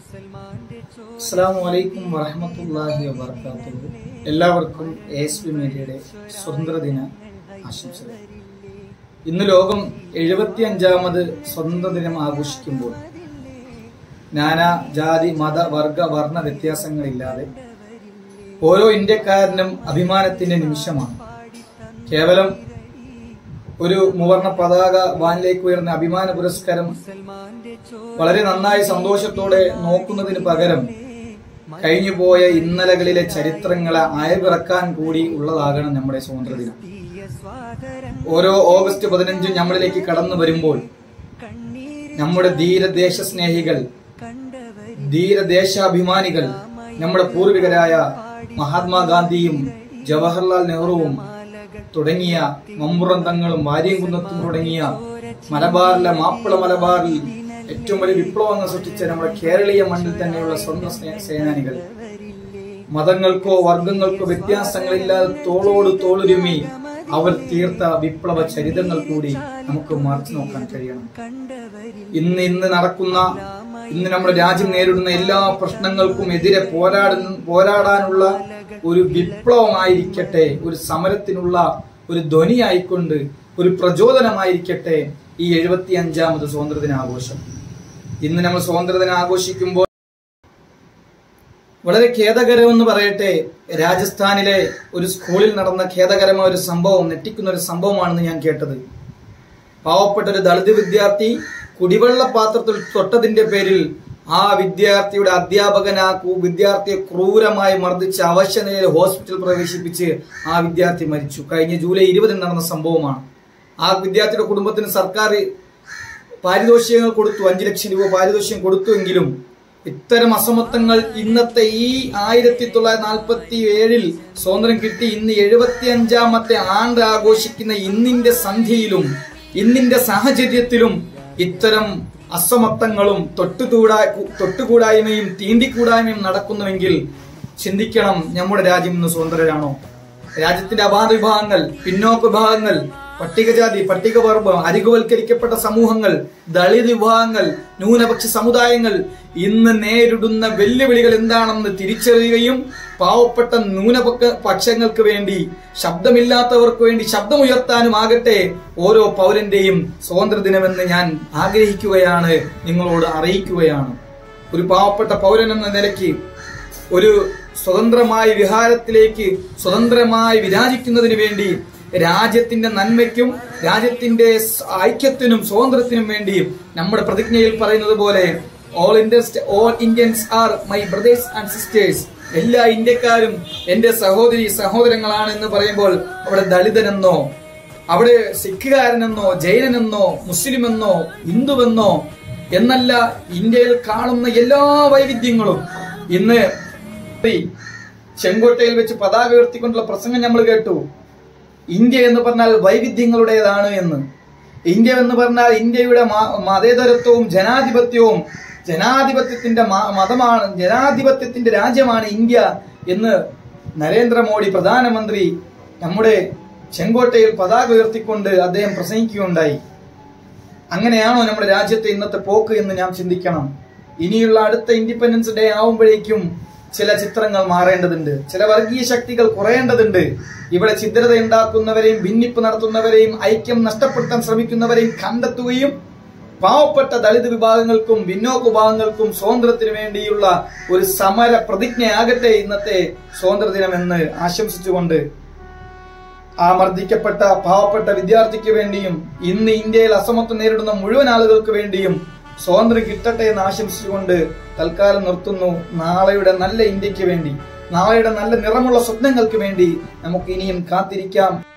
അസ്സാം വലൈക്കും വറഹമത്തല്ലാഹി വബർക്കാത്തു എല്ലാവർക്കും എ എസ് പി മീഡിയയുടെ സ്വതന്ത്ര ദിന ആശംസകൾ ഇന്ന് ലോകം എഴുപത്തി അഞ്ചാമത് സ്വതന്ത്ര ദിനം ആഘോഷിക്കുമ്പോൾ നാനാ ജാതി മത വർഗ വർണ്ണ വ്യത്യാസങ്ങളില്ലാതെ ഓരോ ഇന്ത്യക്കാരനും അഭിമാനത്തിന്റെ നിമിഷമാണ് കേവലം ഒരു മുവർണ പതാക വാനിലേക്ക് ഉയർന്ന അഭിമാന പുരസ്കാരം വളരെ നന്നായി സന്തോഷത്തോടെ നോക്കുന്നതിന് പകരം കഴിഞ്ഞുപോയ ഇന്നലകളിലെ ചരിത്രങ്ങളെ അയവിറക്കാൻ കൂടി ഉള്ളതാകണം നമ്മുടെ സ്വാതന്ത്ര്യദിനം ഓരോ ഓഗസ്റ്റ് പതിനഞ്ചും നമ്മളിലേക്ക് കടന്നു വരുമ്പോൾ നമ്മുടെ ധീരദേശ സ്നേഹികൾ ധീരദേശാഭിമാനികൾ നമ്മുടെ പൂർവികരായ മഹാത്മാഗാന്ധിയും ജവഹർലാൽ നെഹ്റുവും തുടങ്ങിയ മമ്പുറന്തങ്ങളും വാര്യംകുന്നത്തും തുടങ്ങിയ മലബാറിലെ മാപ്പിള മലബാറിൽ ഏറ്റവും വലിയ വിപ്ലവങ്ങൾ സൃഷ്ടിച്ച നമ്മുടെ കേരളീയ മണ്ണിൽ തന്നെയുള്ള സ്വന്തം സേനാനികൾ മതങ്ങൾക്കോ വർഗങ്ങൾക്കോ വ്യത്യാസങ്ങളില്ലാതെ തോളോട് തോളുരുമി അവർ തീർത്ത വിപ്ലവ ചരിതങ്ങൾ കൂടി നമുക്ക് മറിച്ചു നോക്കാൻ കഴിയണം ഇന്ന് ഇന്ന് നടക്കുന്ന ഇന്ന് നമ്മുടെ രാജ്യം നേരിടുന്ന എല്ലാ പ്രശ്നങ്ങൾക്കും എതിരെ പോരാടുന്ന പോരാടാനുള്ള ഒരു വിപ്ലവമായിരിക്കട്ടെ ഒരു സമരത്തിനുള്ള ഒരു ധ്വനിയായിക്കൊണ്ട് ഒരു പ്രചോദനമായിരിക്കട്ടെ ഈ എഴുപത്തി അഞ്ചാമത് സ്വാതന്ത്ര്യദിന ആഘോഷം ഇന്ന് നമ്മൾ സ്വാതന്ത്ര്യദിനം ആഘോഷിക്കുമ്പോൾ വളരെ ഖേദകരമെന്ന് പറയട്ടെ രാജസ്ഥാനിലെ ഒരു സ്കൂളിൽ നടന്ന ഖേദകരമായ ഒരു സംഭവം നെറ്റിക്കുന്ന ഒരു സംഭവമാണെന്ന് ഞാൻ കേട്ടത് പാവപ്പെട്ട ഒരു ദളിത് വിദ്യാർത്ഥി കുടിവെള്ള പാത്രത്തിൽ തൊട്ടതിന്റെ പേരിൽ ആ വിദ്യാർത്ഥിയുടെ അധ്യാപകൻ ആ വിദ്യാർത്ഥിയെ ക്രൂരമായി മർദ്ദിച്ച് അവശ്യനിലയിൽ ഹോസ്പിറ്റൽ പ്രവേശിപ്പിച്ച് ആ വിദ്യാർത്ഥി മരിച്ചു കഴിഞ്ഞ ജൂലൈ ഇരുപതിന് നടന്ന സംഭവമാണ് ആ വിദ്യാർത്ഥിയുടെ കുടുംബത്തിന് സർക്കാർ പാരിതോഷികങ്ങൾ കൊടുത്തു അഞ്ചു ലക്ഷം രൂപ പാരിതോഷികം കൊടുത്തുവെങ്കിലും ഇത്തരം അസമത്വങ്ങൾ ഇന്നത്തെ ഈ ആയിരത്തി തൊള്ളായിരത്തി നാൽപ്പത്തി ഏഴിൽ സ്വാതന്ത്ര്യം കിട്ടി ഇന്ന് എഴുപത്തി അഞ്ചാമത്തെ ആണ്ട് ആഘോഷിക്കുന്ന ഇന്നിന്റെ സന്ധ്യയിലും ഇന്നിന്റെ സാഹചര്യത്തിലും ഇത്തരം അസമത്വങ്ങളും തൊട്ടുകൂടാ തൊട്ടുകൂടായ്മയും തീണ്ടിക്കൂടായ്മയും നടക്കുന്നുവെങ്കിൽ ചിന്തിക്കണം നമ്മുടെ രാജ്യം ഇന്ന് സ്വതന്ത്രരാണോ രാജ്യത്തിന്റെ അപാത വിഭാഗങ്ങൾ പിന്നോക്ക വിഭാഗങ്ങൾ പട്ടികജാതി പട്ടികവർഗ അരികുവൽക്കരിക്കപ്പെട്ട സമൂഹങ്ങൾ ദളിത് വിഭാഗങ്ങൾ ന്യൂനപക്ഷ സമുദായങ്ങൾ ഇന്ന് നേരിടുന്ന വെല്ലുവിളികൾ എന്താണെന്ന് തിരിച്ചറിയുകയും പാവപ്പെട്ട ന്യൂനപക്ഷ പക്ഷങ്ങൾക്ക് വേണ്ടി ശബ്ദമില്ലാത്തവർക്ക് വേണ്ടി ശബ്ദമുയർത്താനും ആകട്ടെ ഓരോ പൗരന്റെയും സ്വാതന്ത്ര്യദിനമെന്ന് ഞാൻ ആഗ്രഹിക്കുകയാണ് നിങ്ങളോട് അറിയിക്കുകയാണ് ഒരു പാവപ്പെട്ട പൗരൻ എന്ന നിലയ്ക്ക് ഒരു സ്വതന്ത്രമായ വിഹാരത്തിലേക്ക് സ്വതന്ത്രമായി വിരാജിക്കുന്നതിന് വേണ്ടി രാജ്യത്തിന്റെ നന്മയ്ക്കും രാജ്യത്തിന്റെ ഐക്യത്തിനും സ്വാതന്ത്ര്യത്തിനും വേണ്ടി നമ്മുടെ പ്രതിജ്ഞയിൽ പറയുന്നത് പോലെ all Indians all Indians are my brothers and sisters എല്ലാ ഇന്ത്യക്കാരും എന്റെ സഹോദരി സഹോദരങ്ങളാണ് എന്ന് പറയുമ്പോൾ അവിടെ ദളിതനെന്നോ അവിടെ സിഖുകാരനെന്നോ ജൈനനെന്നോ മുസ്ലിമെന്നോ ഹിന്ദുവെന്നോ എന്നല്ല ഇന്ത്യയിൽ കാണുന്ന എല്ലാ വൈവിധ്യങ്ങളും ഇന്ന് ചെങ്കോട്ടയിൽ വെച്ച് പതാക ഉയർത്തിക്കൊണ്ടുള്ള പ്രസംഗം നമ്മൾ കേട്ടു ഇന്ത്യ എന്ന് പറഞ്ഞാൽ വൈവിധ്യങ്ങളുടേതാണ് എന്ന് ഇന്ത്യ എന്ന് പറഞ്ഞാൽ ഇന്ത്യയുടെ മതേതരത്വവും ജനാധിപത്യവും ജനാധിപത്യത്തിന്റെ മതമാണ് ജനാധിപത്യത്തിന്റെ രാജ്യമാണ് ഇന്ത്യ എന്ന് നരേന്ദ്രമോദി പ്രധാനമന്ത്രി നമ്മുടെ ചെങ്കോട്ടയിൽ പതാക ഉയർത്തിക്കൊണ്ട് അദ്ദേഹം പ്രസംഗിക്കുകയുണ്ടായി അങ്ങനെയാണോ നമ്മുടെ രാജ്യത്തെ ഇന്നത്തെ പോക്ക് എന്ന് നാം ചിന്തിക്കണം ഇനിയുള്ള അടുത്ത ഇൻഡിപെൻഡൻസ് ഡേ ആവുമ്പോഴേക്കും ചില ചിത്രങ്ങൾ മാറേണ്ടതുണ്ട് ചില വർഗീയ ശക്തികൾ കുറയേണ്ടതുണ്ട് ഇവിടെ ഛിദ്രത ഉണ്ടാക്കുന്നവരെയും ഭിന്നിപ്പ് നടത്തുന്നവരെയും ഐക്യം നഷ്ടപ്പെടുത്താൻ ശ്രമിക്കുന്നവരെയും കണ്ടെത്തുകയും പാവപ്പെട്ട ദളിത് വിഭാഗങ്ങൾക്കും പിന്നോക്ക വിഭാഗങ്ങൾക്കും സ്വാതന്ത്ര്യത്തിന് വേണ്ടിയുള്ള ഒരു സമര പ്രതിജ്ഞയാകട്ടെ ഇന്നത്തെ സ്വാതന്ത്ര്യദിനം എന്ന് ആശംസിച്ചുകൊണ്ട് ആ മർദ്ദിക്കപ്പെട്ട പാവപ്പെട്ട വിദ്യാർത്ഥിക്ക് വേണ്ടിയും ഇന്ന് ഇന്ത്യയിൽ അസമത്വം നേരിടുന്ന മുഴുവൻ ആളുകൾക്ക് വേണ്ടിയും സ്വാതന്ത്ര്യം കിട്ടട്ടെ എന്ന് ആശംസിച്ചുകൊണ്ട് തൽക്കാലം നിർത്തുന്നു നാളെയുടെ നല്ല ഇന്ത്യക്ക് വേണ്ടി നാളെയുടെ നല്ല നിറമുള്ള സ്വപ്നങ്ങൾക്ക് വേണ്ടി നമുക്ക് ഇനിയും കാത്തിരിക്കാം